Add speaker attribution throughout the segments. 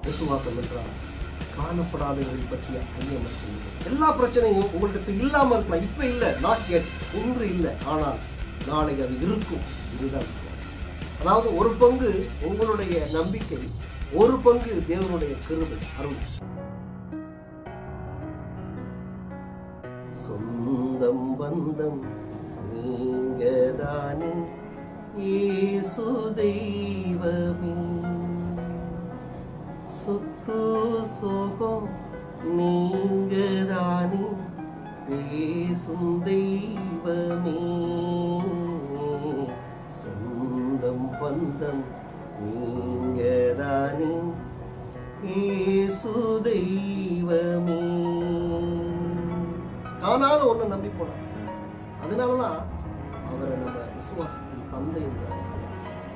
Speaker 1: விசுவாசம் என்றால் காணப்படாதவர்கள் பற்றிய ஐயமற்ற நிலை. எல்லா பிரச்சனையும் உங்கள்ட்ட இப்ப இல்லாம இருக்கலாம் இப்ப இல்ல நாட் yet இன்று இல்லை ஆனால் நாளை அது இருக்கும் இதுதான் விசுவாசம் அதாவது ஒரு பங்கு உங்களுடைய நம்பிக்கை ஒரு பங்கு தேவனுடைய கிருபை அருள் சொந்தம் பந்தம் நீங்கதானே இயேசு தெய்வமே சொத்து சோகம் நீங்கதானே பேசும் தெய்வமே சொந்தம் பந்தம் நீங்கதானே இயேசு தெய்வமே காணாத ஒண்ணு நம்பி போனான் அதனாலதான் அவரை நம்ம விசுவாசத்தின் தந்தை என்று அழைக்கிறோம்.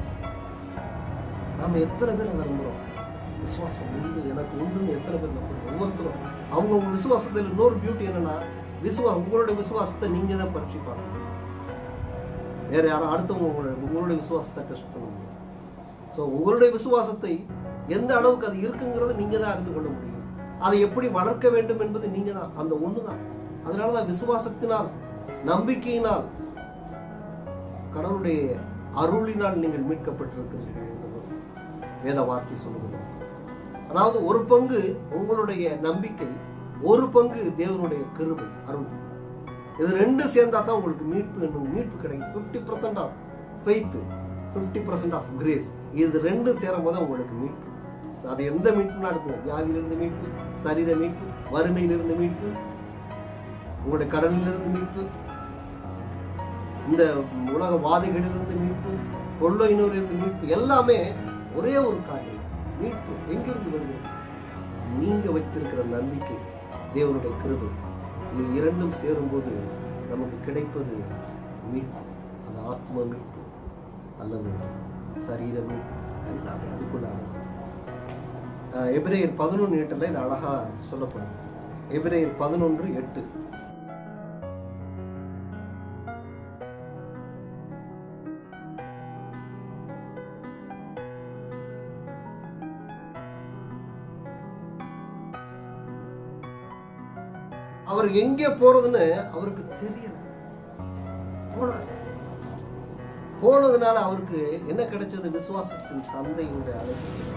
Speaker 1: நாம எத்தனை பேர் அதை நம்புறோம் விசுவாசம் உண்டு எனக்கு உண்டுன்னு எத்தனை பேர் நம்புறோம் ஒவ்வொருத்தரும் அவங்க உங்க விசுவாசத்தில் இன்னொரு பியூட்டி என்னன்னா விசுவா உங்களுடைய விசுவாசத்தை நீங்க தான் பரிச்சு பார்க்கணும் வேற யாரும் அடுத்தவங்க உங்களுடைய உங்களுடைய விசுவாசத்தை டெஸ்ட் பண்ண முடியும் ஸோ உங்களுடைய விசுவாசத்தை எந்த அளவுக்கு அது இருக்குங்கிறத நீங்க தான் அறிந்து கொள்ள முடியும் அதை எப்படி வளர்க்க வேண்டும் என்பது நீங்க தான் அந்த ஒன்று தான் அதனால தான் விசுவாசத்தினால் நம்பிக்கையினால் கடவுளுடைய அருளினால் நீங்கள் மீட்கப்பட்டிருக்கிறீர்கள் என்று வேத வார்த்தை சொல்லுகிறது அதாவது ஒரு பங்கு உங்களுடைய நம்பிக்கை ஒரு பங்கு தேவனுடைய கிருபை அருள் இது ரெண்டு சேர்ந்தா தான் உங்களுக்கு மீட்பு என்னும் மீட்பு கிடைக்கும் fifty percent of faith fifty percent of grace இது ரெண்டு சேரும் போது உங்களுக்கு மீட்பு அது எந்த மீட்புனா எடுத்துங்க வியாதியிலிருந்து மீட்பு சரீர மீட்பு வறுமையிலிருந்து மீட்பு உங்களுடைய கடனிலிருந்து மீட்பு இந்த உலக வாதைகளிலிருந்து மீட்பு கொள்ளை நோயிலிருந்து மீட்பு எல்லாமே ஒரே ஒரு காரியம் மீட்பு எங்கிருந்து வருகிறது நீங்க வைத்திருக்கிற நம்பிக்கை தேவனுடைய கிருபை இது இரண்டும் சேரும்போது நமக்கு கிடைப்பது மீட்பு அது ஆத்ம மீட்பு அல்லது சரீர மீட்பு எல்லாமே அதுக்குள்ள அடங்கும். ஆஹ் எபிரேயர் பதினொன்று எட்டுல இது அழகா சொல்லப்படும் எபிரேயர் பதினொன்று எட்டு அவர் எங்கே போறதுன்னு அவருக்கு தெரியல போனார் போனதுனால அவருக்கு என்ன கிடைச்சது விசுவாசத்தின் தந்தை என்ற அழைப்பு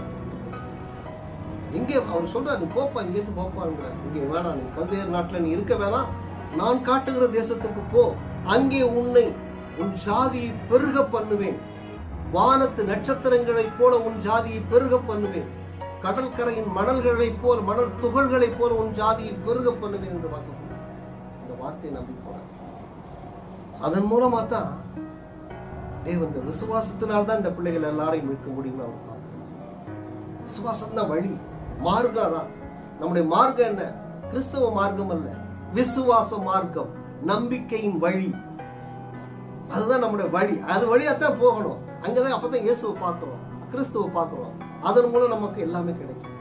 Speaker 1: எங்கே அவர் சொல்றாரு நீ போப்பா இங்கேருந்து போப்பாங்கிற இங்கே வேணாம் நீ கல்தையர் நாட்டுல நீ இருக்க வேணாம் நான் காட்டுகிற தேசத்துக்கு போ அங்கே உன்னை உன் ஜாதியை பெருக பண்ணுவேன் வானத்து நட்சத்திரங்களைப் போல உன் ஜாதியை பெருக பண்ணுவேன் கடற்கரையின் மணல்களைப் போல மணல் துகள்களைப் போல உன் ஜாதியை பெருக பண்ணுவேன் என்று வாக்கு கொடுத்தார். இந்த வார்த்தையை நம்பி போனார் அதன் மூலமா தான் தேவன் இந்த விசுவாசத்தினால் தான் இந்த பிள்ளைகள் எல்லாரையும் மீட்க முடியும்னு அவர் பார்க்கிறார் விசுவாசம் தான் வழி மார்க்கம் தான் நம்முடைய மார்க்கம் என்ன கிறிஸ்தவ மார்க்கம் அல்ல விசுவாச மார்க்கம் நம்பிக்கையின் வழி அதுதான் நம்முடைய வழி அது வழியாத்தான் போகணும் அங்கதான் அப்பதான் இயேசுவை பார்க்கிறோம் கிறிஸ்துவை பார்க்கிறோம் அதன் மூலம் நமக்கு எல்லாமே கிடைக்கும்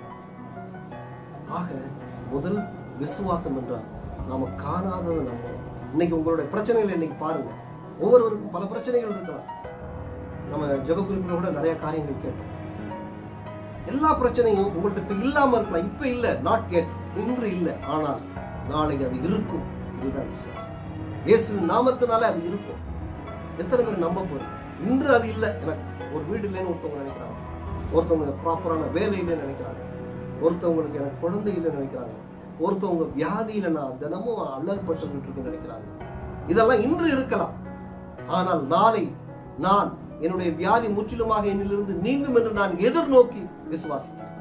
Speaker 1: ஆக முதல் விசுவாசம் என்றால் நாம காணாததை நம்புறோம் இன்னைக்கு உங்களுடைய பிரச்சனைகளை இன்னைக்கு பாருங்க ஒவ்வொருவருக்கும் பல பிரச்சனைகள் இருக்கலாம் நம்ம ஜெபக்குறிப்பில் கூட நிறைய காரியங்கள் கேட்டோம் எல்லா பிரச்சனையும் உங்கள்ட்ட இப்ப இல்லாம இருக்கலாம் இப்ப இல்ல நாட் yet இன்று இல்லை ஆனால் நாளைக்கு அது இருக்கும் இதுதான் விசுவாசம் இயேசுவின் நாமத்தினால அது இருக்கும் எத்தனை பேர் நம்ப போறீங்க இன்று அது இல்லை எனக்கு ஒரு வீடு இல்லைன்னு ஒருத்தவங்க நினைக்கிறாங்க ஒருத்தவங்க ப்ராப்பரான வேலை இல்லைன்னு நினைக்கிறாங்க ஒருத்தவங்களுக்கு எனக்கு குழந்தை இல்லைன்னு நினைக்கிறாங்க ஒருத்தவங்க வியாதியில நான் தினமும் அல்லற்பட்டு இருக்குன்னு நினைக்கிறாங்க இதெல்லாம் இன்று இருக்கலாம் ஆனால் நாளை நான் என்னுடைய வியாதி முற்றிலுமாக என்னிலிருந்து நீங்கும் என்று நான் எதிர்நோக்கி விசுவாசிக்கிறேன்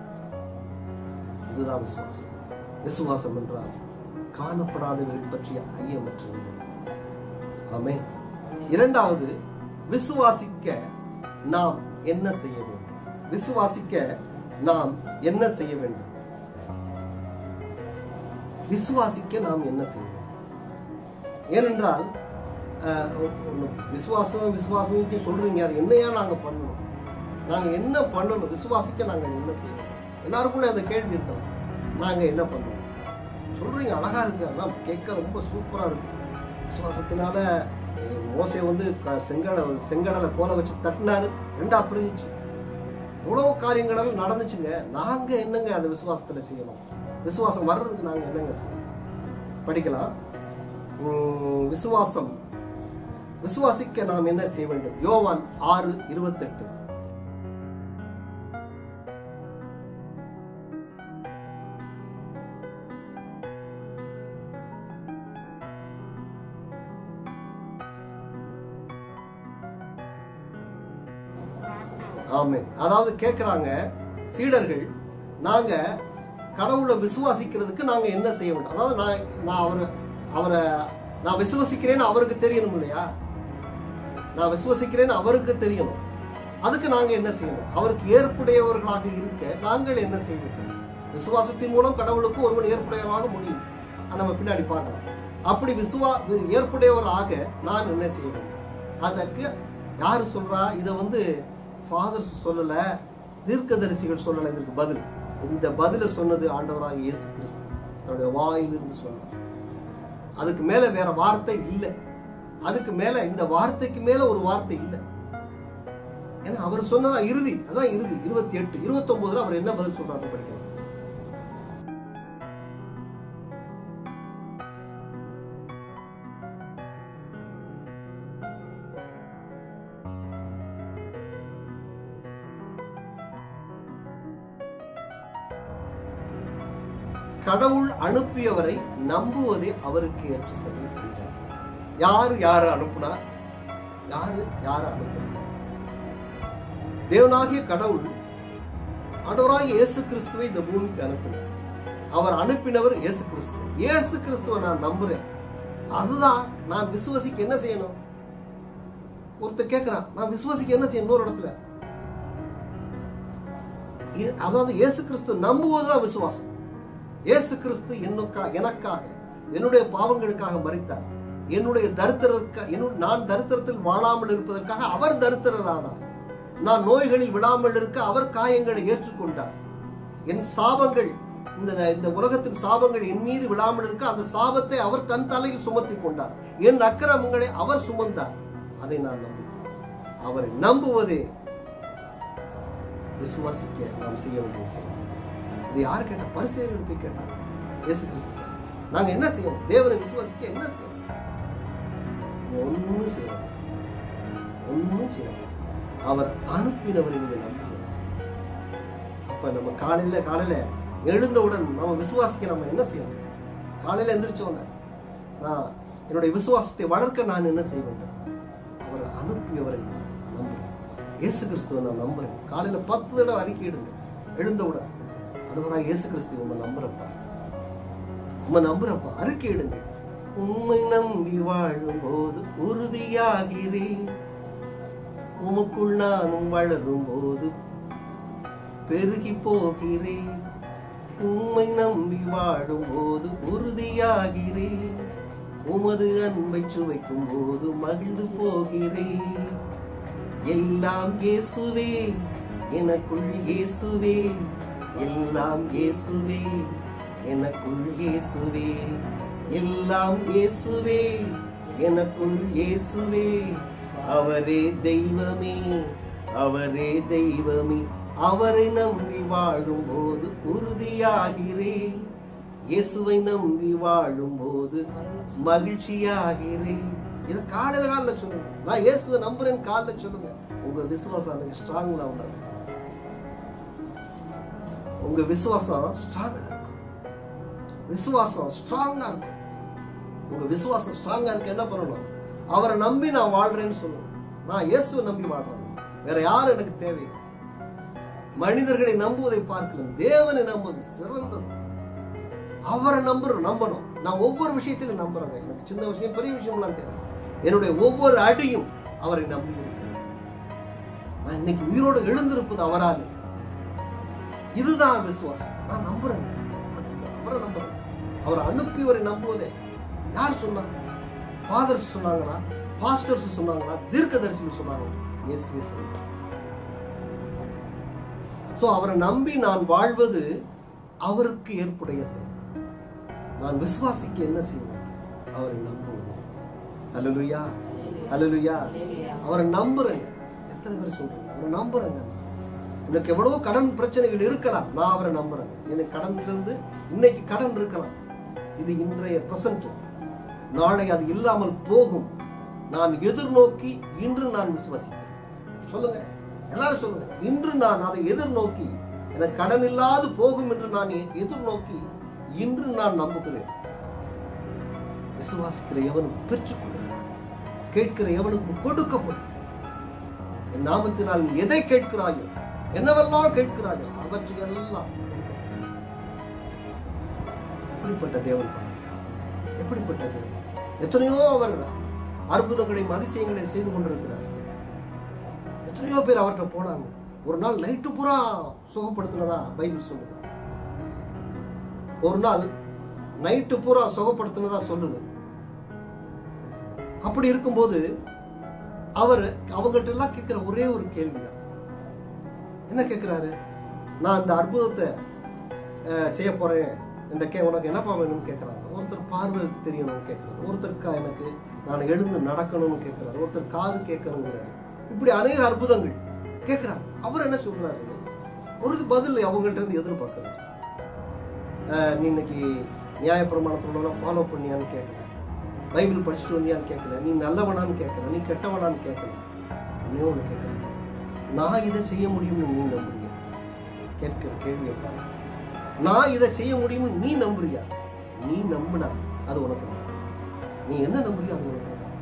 Speaker 1: இதுதான் விசுவாசம் விசுவாசம் என்றால் காணப்படாதவர்கள் பற்றிய ஐயமற்ற நிலை ஆமென் இரண்டாவது விசுவாசிக்க நாம் என்ன செய்ய வேண்டும் விசுவாசிக்க நாம் என்ன செய்ய வேண்டும் விசுவாசிக்க நாம் என்ன செய்ய வேண்டும் ஏனென்றால் அஹ், ஒண்ணு விசுவாசம் விசுவாசம் சொல்றீங்க அது என்னையா நாங்க பண்ணணும் நாங்க என்ன பண்ணணும் விசுவாசிக்க நாங்க என்ன செய்யணும் எல்லாருக்குள்ள அந்த கேள்வி இருக்கலாம் நாங்க என்ன பண்ணணும் சொல்றீங்க அழகா இருக்கு அதெல்லாம் கேட்க ரொம்ப சூப்பரா இருக்கு விசுவாசத்தினால அஹ், மோசே வந்து க- செங்கடலை செங்கடலை கோல வச்சு தட்டினாரு ரெண்டா பிரிஞ்சுச்சு எவ்வளவு காரியங்கள் நடந்துச்சுங்க நாங்க என்னங்க அந்த விசுவாசத்துல செய்யணும் விசுவாசம் வர்றதுக்கு நாங்க என்னங்க செய்யணும் படிக்கலாம் உம், விசுவாசம் விசுவாசிக்க நாம் என்ன செய்ய வேண்டும் யோவான் ஆறு இருபத்தெட்டு ஆமென் அதாவது கேக்குறாங்க சீடர்கள் நாங்க கடவுளை விசுவாசிக்கிறதுக்கு நாங்க என்ன செய்ய வேண்டும் அதாவது நான் நான் அவரை அவரை நான் விசுவாசிக்கிறேன்னு அவருக்கு தெரியணும் இல்லையா நான் விசுவாசிக்கிறேன்னு அவருக்கு தெரியணும் அதுக்கு நாங்க என்ன செய்யணும் அவருக்கு ஏற்புடையவர்களாக இருக்க நாங்கள் என்ன செய்ய வேண்டும் விசுவாசத்தின் மூலம் கடவுளுக்கு ஒருவன் ஏற்புடையவராக முடியும் அதை நம்ம பின்னாடி பார்க்கலாம் அப்படி விசுவா வி- ஏற்புடையவராக நான் என்ன செய்ய வேண்டும் அதற்கு யாரு சொல்றா இதை வந்து ஃபாதர்ஸ் சொல்லல தீர்க்கதரிசிகள் சொல்லல இதற்கு பதில் இந்த பதில சொன்னது ஆண்டவராக இயேசு கிறிஸ்து தன்னுடைய வாயிலிருந்து சொன்னார் அதுக்கு மேல வேற வார்த்தை இல்லை அதுக்கு மேல இந்த வார்த்தைக்கு மேல ஒரு வார்த்தை இல்லை ஏன்னா அவர் சொன்னதா இறுதி அதான் இறுதி இருபத்தி எட்டு இருபத்தி ஒன்பதுல அவர் என்ன பதில் சொல்றாரு படிக்கலாம் கடவுள் அனுப்பியவரை நம்புவதே அவருக்கு ஏற்ற செயல் என்றார் யார் யாரை அனுப்புனா யாரு யாரை அனுப்புனா தேவனாகிய கடவுள் ஆண்டவராகிய இயேசு கிறிஸ்துவை இந்த பூமிக்கு அனுப்பினார் அவர் அனுப்பினவர் இயேசு கிறிஸ்து இயேசு கிறிஸ்துவை நான் நம்புறேன் அதுதான் நான் விசுவசிக்க என்ன செய்யணும் ஒருத்தர் கேட்கிறான் நான் விசுவாசிக்க என்ன செய்யணும் இன்னொரு இடத்துல இது- அதாவது இயேசு கிறிஸ்து நம்புவதுதான் விசுவாசம் இயேசு கிறிஸ்து என்னக்கா எனக்காக என்னுடைய பாவங்களுக்காக மரித்தார் என்னுடைய தரித்திரக்க என்னுடைய நான் தரித்திரத்தில் வாழாமல் இருப்பதற்காக அவர் தரித்திரரானார் நான் நோய்களில் விழாமல் இருக்க அவர் காயங்களை ஏற்றுக்கொண்டார் என் சாபங்கள் இந்த இந்த உலகத்தின் சாபங்கள் என் மீது விழாமல் இருக்க அந்த சாபத்தை அவர் தன் தலையில் சுமத்தி கொண்டார் என் அக்கிரமங்களை அவர் சுமந்தார் அதை நான் நம்புகிறேன் அவரை நம்புவதே விசுவாசிக்க நாம் செய்ய வேண்டிய செயல் இது யார் கேட்டா பரிசெயர்கள் போய் கேட்டாங்க இயேசு கிறிஸ்து நாங்க என்ன செய்யணும் தேவனை விசுவாசிக்க என்ன செய்யணும் ஒன்னும் செய்யணும் ஒன்னும் செய்யணும் அவர் அனுப்பினவரை நீங்க நம்புங்க அப்ப நம்ம காலையில காலையில எழுந்தவுடன் நம்ம விசுவாசிக்க நம்ம என்ன செய்யணும் காலையில எந்திரிச்ச உடனே நான் என்னுடைய விசுவாசத்தை வளர்க்க நான் என்ன செய்ய வேண்டும் அவர் அனுப்பியவரை நான் நம்புறேன் இயேசு கிறிஸ்துவை நான் நம்புறேன் காலையில பத்து தடவை அறிக்கையிடுங்க எழுந்தவுடன் அடுவராக இயேசு கிறிஸ்து உண்மை நம்புறப்பா உண்மை நம்புறப்பா அறிக்கையிடுங்க உண்மை நம்பி வாழும் போது உறுதியாகிறேன் உமக்குள் நானும் வளரும் போது பெருகி போகிறேன் உம்மை நம்பி வாழும் போது உறுதியாகிறேன் உமது அன்பை சுவைக்கும் போது மகிழ்ந்து போகிறேன் எல்லாம் இயேசுவே எனக்குள் இயேசுவே எல்லாம் இயேசுவே எனக்குள் இயேசுவே எல்லாம் இயேசுவே எனக்குள் இயேசுவே அவரே தெய்வமே அவரே தெய்வமே அவரை நம்பி வாழும் போது உறுதியாகிறேன் இயேசுவை நம்பி வாழும் போது மகிழ்ச்சியாகிறேன் இதை காலையில காலைல சொல்லுங்க நான் இயேசுவை நம்புறேன்னு காலைல சொல்லுங்க உங்க விசுவாசம் அன்னைக்கு ஸ்ட்ராங்ல உண்டாகும் உங்க விசுவாசம் ஸ்ட்ராங்கா இருக்கும் விசுவாசம் ஸ்ட்ராங்கா இருக்கும் உங்க விசுவாசம் ஸ்ட்ராங்கா இருக்கு என்ன பண்ணணும் அவரை நம்பி நான் வாழ்றேன்னு சொல்லுங்க நான் இயேசுவை நம்பி வாழ்றேன் வேற யாரும் எனக்கு தேவையில்லை மனிதர்களை நம்புவதை பார்க்கலாம் தேவனை நம்புவது சிறந்தது அவரை நம்புறோம் நம்பணும் நான் ஒவ்வொரு விஷயத்திலும் நம்புறேங்க எனக்கு சின்ன விஷயம் பெரிய விஷயம்லாம் தெரியும் என்னுடைய ஒவ்வொரு அடியும் அவரை நம்பி இருக்கிறேன் நான் இன்னைக்கு உயிரோடு எழுந்திருப்பது அவராலே இதுதான் விசுவாசம் நான் நம்புறேங்க அவரை நம்புறேன் அவரை அனுப்பியவரை நம்புவதே யார் சொன்னாங்க ஃபாதர்ஸ் சொன்னாங்களா பாஸ்டர்ஸ் சொன்னாங்களா தீர்க்கதரிசிகள் சொன்னாங்களா இயேசுவே சொன்னாங்க சோ அவரை நம்பி நான் வாழ்வது அவருக்கு ஏற்புடைய செயல் நான் விசுவாசிக்க என்ன செய்வேன் அவரை நம்புவது அல்லலுயா அல்லலுயா அவரை நம்புறேங்க எத்தனை பேர் சொல்றீங்க அவரை நம்புறேங்க எனக்கு எவ்வளவோ கடன் பிரச்சனைகள் இருக்கலாம் நான் அவரை நம்புறேன் எனக்கு கடன்ல இருந்து இன்னைக்கு கடன் இருக்கலாம் இது இன்றைய பிரசன்ட் நாளை அது இல்லாமல் போகும் நான் எதிர்நோக்கி இன்று நான் விசுவாசிக்கிறேன் சொல்லுங்க எல்லாரும் சொல்லுங்க இன்று நான் அதை எதிர்நோக்கி எனக்கு கடன் இல்லாது போகும் என்று நான் எ- எதிர்நோக்கி இன்று நான் நம்புகிறேன் விசுவாசிக்கிற எவனும் பெற்றுக்கொள்கிறான் கேட்கிற எவனுக்கு கொடுக்கப்படும் என் நாமத்தினால் நீ எதை கேட்கிறாயோ என்னவெல்லாம் கேட்கிறாயோ அவற்றையெல்லாம் எப்படிப்பட்ட தேவன் பாருங்க. எப்படிப்பட்ட தேவன் எத்தனையோ அவர் அற்புதங்களையும் அதிசயங்களையும் செய்து கொண்டிருக்கிறார் எத்தனையோ பேர் அவர்கிட்ட போனாங்க ஒரு நாள் நைட்டு பூரா சுகப்படுத்தினதா பைபிள் சொல்லுது ஒரு நாள் நைட்டு பூரா சுகப்படுத்தினதா சொல்லுது அப்படி இருக்கும்போது அவர் அவங்கள்ட்ட எல்லாம் கேட்கிற ஒரே ஒரு கேள்விதான் என்ன கேட்கிறாரு நான் அந்த அற்புதத்தை அஹ், செய்ய போறேன் இந்த கே உனக்கு என்னப்பா வேணும்னு கேட்கறாங்க ஒருத்தர் பார்வை தெரியணும்னு கேட்கறாரு ஒருத்தர் கா- எனக்கு நான் எழுந்து நடக்கணும்னு கேட்கறாரு ஒருத்தர் காது கேட்கணுங்கிறாரு இப்படி அநேக அற்புதங்கள் கேட்கறாங்க அவர் என்ன சொல்றாரு ஒரு பதில் அவங்கள்ட்ட இருந்து எதிர்பார்க்கறாரு அஹ், நீ இன்னைக்கு நியாயப்பிரமாணத்தோட ஃபாலோ பண்ணியான்னு கேட்கல பைபிள் படிச்சுட்டு வந்தியான்னு கேட்கல நீ நல்லவனான்னு கேட்கல நீ கெட்டவனான்னு கேட்கல இன்னும் ஒன்று கேட்கல நான் இதை செய்ய முடியும்னு நீ நம்புறியா கேட்கிற கேள்வியை பாரு நான் இதை செய்ய முடியும்னு நீ நம்புறியா நீ நம்புனா அது உனக்கு நல்லது. நீ என்ன நம்புறியோ அது உனக்கு நல்லது.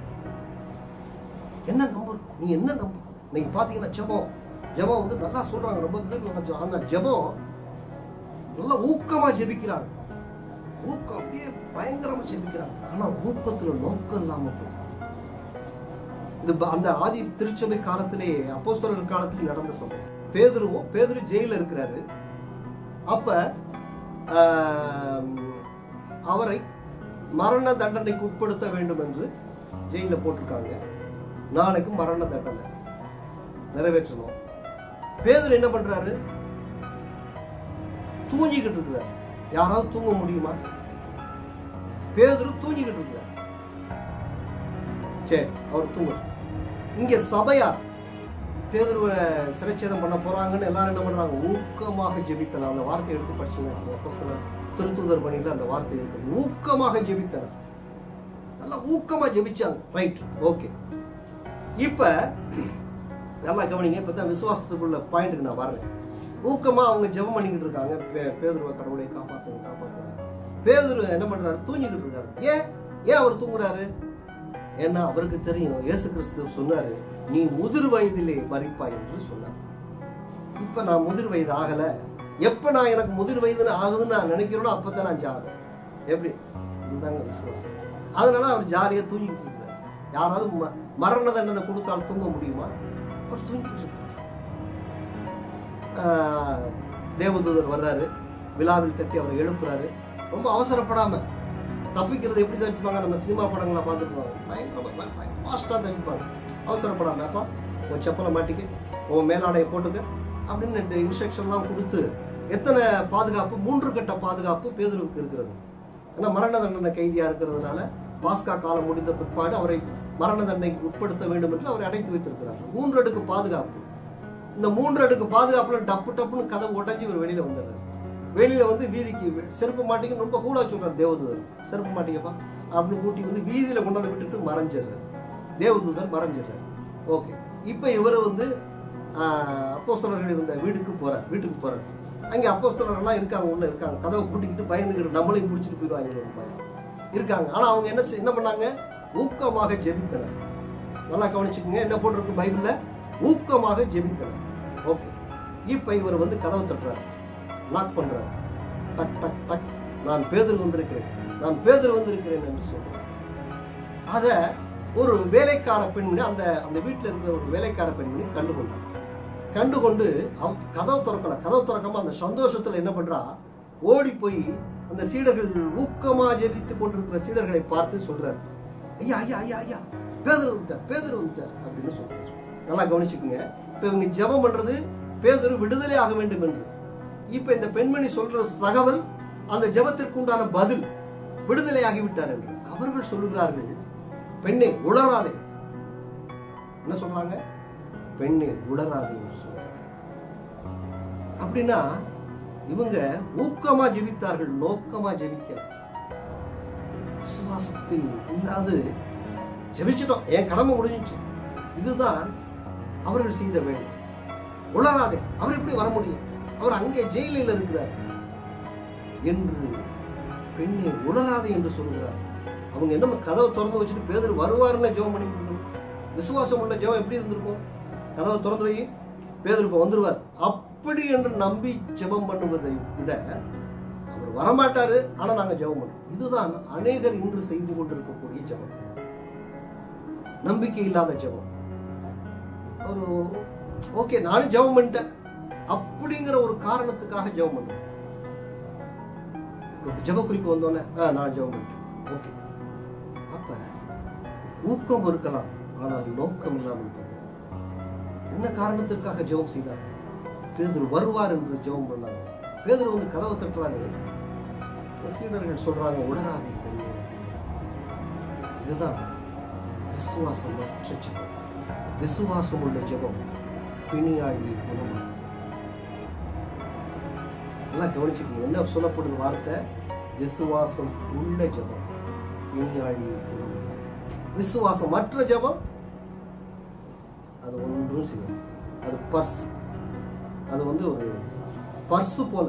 Speaker 1: என்ன நம்பு நீ என்ன நம்பு இன்னைக்கு பாத்தீங்கன்னா ஜெபம் ஜெபம் வந்து நல்லா சொல்றாங்க ரொம்ப பேருக்கு நல்லா ஜெபம். அந்த ஜெபம் நல்லா ஊக்கமா ஜெபிக்கிறாங்க ஊக்கம் அப்படியே பயங்கரமா ஜெபிக்கிறாங்க ஆனா ஊக்கத்துல நோக்கம் இல்லாம போகும் இது ப- அந்த ஆதி திருச்சபை காலத்திலே அப்போஸ்தலர் காலத்திலே நடந்த சம்பவம் பேதுருவும் பேதுரு ஜெயில இருக்கிறாரு அப்ப ஆம், அவரை மரண தண்டனைக்கு உட்படுத்த வேண்டும் என்று ஜெயில போட்டிருக்காங்க நாளைக்கு மரண தண்டனை நிறைவேற்றணும் பேதுரு என்ன பண்றாரு தூங்கிக்கிட்டு இருக்கிறார் யாராவது தூங்க முடியுமா பேதுரு தூங்கிக்கிட்டு இருக்கிறார் சரி அவர் தூங்க இங்க சபையார் பேதுருவை சிறைச்சேதம் பண்ண போறாங்கன்னு எல்லாரும் என்ன பண்றாங்க ஊக்கமாக ஜெபித்தனர் அந்த வார்த்தை எடுத்து படிச்சீங்க திருத்துதர் பணியில அந்த வார்த்தை இருக்கு ஊக்கமாக ஜெபித்தனர் நல்லா ஊக்கமா ஜெபிச்சாங்க ரைட் ஓகே இப்ப நல்லா கவனிங்க இப்பதான் விசுவாசத்துக்குள்ள பாயிண்ட்டுக்கு நான் வர்றேன் ஊக்கமா அவங்க ஜெபம் பண்ணிக்கிட்டு இருக்காங்க பே- பேதுருவை கடவுளை காப்பாத்துங்க காப்பாத்துங்க பேதுரு என்ன பண்றாரு தூங்கிக்கிட்டு இருக்காரு ஏன் ஏன் அவர் தூங்குறாரு ஏன்னா அவருக்கு தெரியும் இயேசு கிறிஸ்து சொன்னாரு நீ முதிர் வயதிலே மறிப்பாய் என்று சொன்னார் இப்ப நான் முதிர் வயது ஆகல எப்ப நான் எனக்கு முதிர் வயதுன்னு ஆகுதுன்னு நான் நினைக்கிறேனோ அப்பதான் நான் ஜாகும் எப்படி இதுதாங்க விசுவாசம் அதனால அவர் ஜாலியா தூங்கிட்டு இருக்காரு யாராவது ம- மரண தண்டனை கொடுத்தால் தூங்க முடியுமா அவர் தூங்கிட்டு இருக்காரு ஆஹ், தேவதூதர் வர்றாரு விழாவில் தட்டி அவரை எழுப்புறாரு ரொம்ப அவசரப்படாம தப்பிக்கிறது எப்படி தப்பிப்பாங்க நம்ம சினிமா படங்களை பார்த்துருப்பாங்க பயங்கரமா ஃபாஸ்ட்டாக தப்பிப்பாங்க அவசரப்படாம அப்பா உன் செப்பலை மாட்டிக்க உன் மேலாடையை போட்டுக்க அப்படின்னு இன்ஸ்ட்ரக்ஷன்லாம் கொடுத்து எத்தனை பாதுகாப்பு மூன்று கட்ட பாதுகாப்பு பேதுருவுக்கு இருக்கிறது ஏன்னா மரண தண்டனை கைதியா இருக்கிறதுனால பாஸ்கா காலம் முடிந்த பிற்பாடு அவரை மரண தண்டனைக்கு உட்படுத்த வேண்டும் என்று அவரை அடைத்து வைத்திருக்கிறார் மூன்று அடுக்கு பாதுகாப்பு இந்த மூன்று அடுக்கு பாதுகாப்புல டப்பு டப்புன்னு கதவு உடைஞ்சு இவர் வெளியில வந்துடுறாரு வெளியில வந்து வீதிக்கு செருப்பு மாட்டிங்க ரொம்ப கூலா சொல்றாரு தேவதூதர் செருப்பு மாட்டிக்கப்பா அப்படின்னு கூட்டி வந்து வீதியில கொண்டாந்து விட்டுட்டு மறைஞ்சிடுறாரு தேவதூதர் மறைஞ்சிடுறாரு ஓகே இப்போ இவர் வந்து அப்போஸ்தலர்கள் இருந்த வீட்டுக்கு போறார் வீட்டுக்கு போறார் அங்கே அப்போஸ்தலர்கள்லாம் இருக்காங்க உள்ள இருக்காங்க கதவை கூட்டிக்கிட்டு பயந்துக்கிட்டு நம்மளையும் பிடிச்சிட்டு போயிடுவாங்க ஒரு பயம் இருக்காங்க ஆனா அவங்க என்ன செய்- என்ன பண்ணாங்க ஊக்கமாக ஜெபித்தனர் நல்லா கவனிச்சுக்கோங்க என்ன போட்டிருக்கு பைபிள்ல ஊக்கமாக ஜெபித்தனர் ஓகே இப்போ இவர் வந்து கதவை தட்டுறாரு லாக் பண்றாரு டக் டக் டக் நான் பேதர் வந்திருக்கிறேன் நான் பேதர் வந்திருக்கிறேன் என்று சொல்றார் அத ஒரு வேலைக்கார பெண்மணி அந்த அந்த வீட்டில் இருக்கிற ஒரு வேலைக்கார பெண்மணி கண்டுகொண்டார் கண்டுகொண்டு அவ கதவு திறக்கல கதவு திறக்காம அந்த சந்தோஷத்துல என்ன பண்றா ஓடி போய் அந்த சீடர்கள் ஊக்கமா ஜெபித்துக் கொண்டிருக்கிற சீடர்களை பார்த்து சொல்றாரு ஐயா ஐயா ஐயா ஐயா பேதர் வந்துட்டார் பேதர் வந்துட்டார் அப்படின்னு சொல்றாரு நல்லா கவனிச்சுக்கோங்க இப்ப இவங்க ஜெபம் பண்றது பேதர் விடுதலை ஆக வேண்டும் என்று இப்ப இந்த பெண்மணி சொல்ற தகவல் அந்த ஜெபத்திற்கு உண்டான பதில் விடுதலை ஆகிவிட்டார் என்று அவர்கள் சொல்லுகிறார்கள் பெண்ணே உளராதே என்ன சொல்றாங்க பெண்ணே உளராதே என்று சொல்றாங்க அப்படின்னா இவங்க ஊக்கமா ஜெபித்தார்கள் நோக்கமா ஜெபிக்கல விசுவாசத்தில் இல்லாது ஜெபிச்சிட்டோம் என் கடமை முடிஞ்சிச்சு இதுதான் அவர்கள் செய்த வேலை உளராதே அவர் எப்படி வர முடியும் அவர் அங்கே ஜெயிலில் இருக்கிறார் என்று பெண்ணே உளராதே என்று சொல்கிறார் அவங்க என்ன கதவை திறந்து வச்சுட்டு பேதர் வருவாருன்னு ஜெபம் பண்ணிட்டு இருக்கணும். விசுவாசம் உள்ள ஜெபம் எப்படி இருந்திருக்கும் கதவை திறந்து வை பேதர் இப்ப வந்துருவார் அப்படி என்று நம்பி ஜெபம் பண்ணுவதை விட அவர் வரமாட்டாரு ஆனா நாங்க ஜெபம் பண்ணுவோம் இதுதான் அநேகர் இன்று செய்து கொண்டிருக்கக்கூடிய ஜெபம் நம்பிக்கை இல்லாத ஜெபம் ஒரு ஓகே நானும் ஜெபம் பண்ணிட்டேன் அப்படிங்கிற ஒரு காரணத்துக்காக ஜெபம் பண்ணுவேன் ஒரு ஜெப குறிப்பு வந்தோடனே ஆ நான் ஜெபம் பண்ணிட்டேன் ஓகே அப்ப ஊக்கம் இருக்கலாம் ஆனால் நோக்கம் இல்லாமல் போகும். என்ன காரணத்துக்காக ஜெபம் செய்தார் பேதுரு வருவார் என்று ஜெபம் பண்ணாங்க பேதுரு வந்து கதவை தட்டுறாங்க சீடர்கள் சொல்றாங்க உணராதே பெண்ணே அப்படிங்கிறாங்க. இதுதான் விசுவாசமற்ற ஜெபம் விசுவாசம் உள்ள ஜெபம் பிணியாழி குணமாக்கும் நல்லா கவனிச்சுக்கோங்க என்ன சொல்லப்படுது வார்த்தை விசுவாசம் உள்ள ஜெபம் பிணியாழி குணமாக்கும் விசுவாசம் மற்ற ஜெபம் அது ஒன்றும் செய்யாது அது பர்ஸ் அது வந்து ஒரு பர்ஸு போல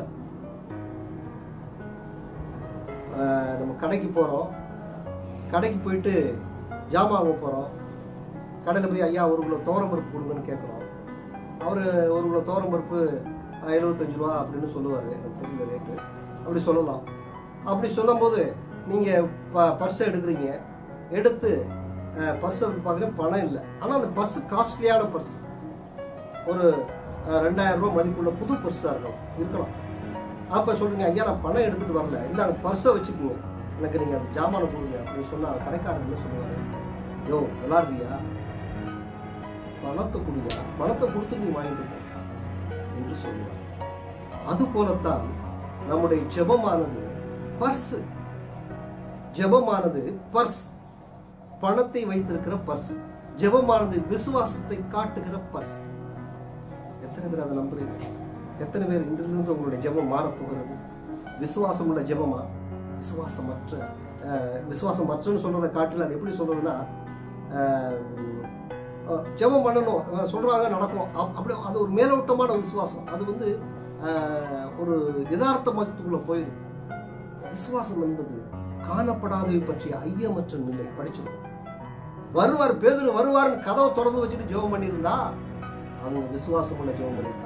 Speaker 1: ஆஹ் நம்ம கடைக்கு போகிறோம் கடைக்கு போயிட்டு ஜாமான் வாங்க போகிறோம் கடையில் போய் ஐயா ஒரு கிலோ துவரம் பருப்பு கொடுங்கன்னு கேட்குறோம் அவர் ஒரு கிலோ துவரம் பருப்பு ஆஹ், எழுபத்தஞ்சு ரூபா அப்படின்னு சொல்லுவார் எனக்கு தெரியல ரேட்டு அப்படி சொல்லலாம் அப்படி சொல்லும்போது நீங்கள் ப பர்ஸை எடுக்கிறீங்க எடுத்து பர்ஸ் அப்படி பார்த்தீங்கன்னா பணம் இல்லை ஆனால் அந்த பர்ஸ் காஸ்ட்லியான பர்ஸ் ஒரு அஹ், ரெண்டாயிரம் ரூபாய் மதிப்புள்ள புது பர்ஸாக இருக்கலாம் இருக்கலாம் அப்போ சொல்லுங்க ஐயா நான் பணம் எடுத்துகிட்டு வரல இந்தாங்க பர்ஸை வச்சுக்கோங்க எனக்கு நீங்கள் அந்த ஜாமானை கொடுங்க அப்படின்னு சொன்னால் கடைக்காரர் என்ன சொல்லுவார் யோ விளாடுறியா பணத்தை கொடுங்க பணத்தை கொடுத்து நீ வாங்கிட்டு போ என்று சொல்லுவார் அது போலத்தான் நம்முடைய ஜெபமானது பர்ஸ் ஜெபமானது பர்ஸ் பணத்தை வைத்திருக்கிற பர்ஸ் ஜெபமானது விசுவாசத்தை காட்டுகிற பர்ஸ் எத்தனை பேர் அதை நம்புறீங்க எத்தனை பேர் இன்றிலிருந்து உங்களுடைய ஜெபம் மாறப்போகிறது விசுவாசம் உள்ள ஜெபமா விசுவாசமற்ற அஹ், விசுவாசமற்றன்னு சொல்றதை காட்டில் அது எப்படி சொல்றதுன்னா அஹ், அஹ், ஜெபம் பண்ணணும் அஹ், சொல்றாங்க நடக்கும் அப்- அப்படி அது ஒரு மேலோட்டமான விசுவாசம் அது வந்து அஹ், ஒரு யதார்த்தமத்துக்குள்ள போயிடும் விசுவாசம் என்பது காணப்படாதவை பற்றிய ஐயமற்ற நிலை படிச்சிருக்கோம் வருவார் பேதுரு வருவார்னு கதவை திறந்து வச்சுட்டு ஜெபம் பண்ணியிருந்தா அவங்க விசுவாசம் உள்ள ஜெபம் பண்ணியிருக்காங்க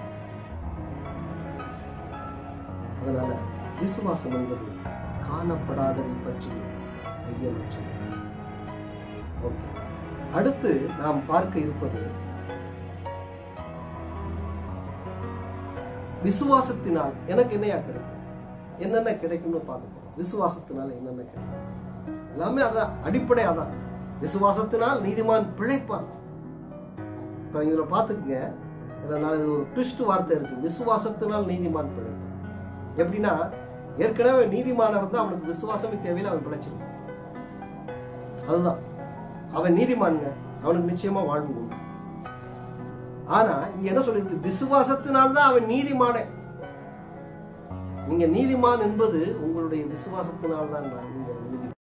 Speaker 1: அதனால விசுவாசம் என்பது காணப்படாதவை பற்றிய ஐயமற்ற நிலை. ஓகே அடுத்து நாம் பார்க்க இருப்பது விசுவாசத்தினால் எனக்கு என்னையா கிடைக்கும் என்னென்ன கிடைக்கும்னு பார்க்க போறோம் விசுவாசத்தினால என்னென்ன கிடைக்கும் எல்லாமே அதான் அடிப்படை அதான் விசுவாசத்தினால் நீதிமான் பிழைப்பான் இப்ப இதுல பாத்துக்கங்க இதுல நான் இது ஒரு ட்விஸ்ட் வார்த்தை இருக்கு விசுவாசத்தினால் நீதிமான் பிழைப்பான் எப்படின்னா ஏற்கனவே நீதிமானா இருந்தா அவனுக்கு விசுவாசமே தேவையில்லை அவன் பிழைச்சிருக்கான் அதுதான் அவன் நீதிமான்ங்க அவனுக்கு நிச்சயமா வாழ்வு உண்டு ஆனா இங்க என்ன சொல்லிருக்கு விசுவாசத்தினால்தான் அவன் நீதிமானே நீங்க நீதிமான் என்பது உங்களுடைய விசுவாசத்தினால்தான் நான் நீங்க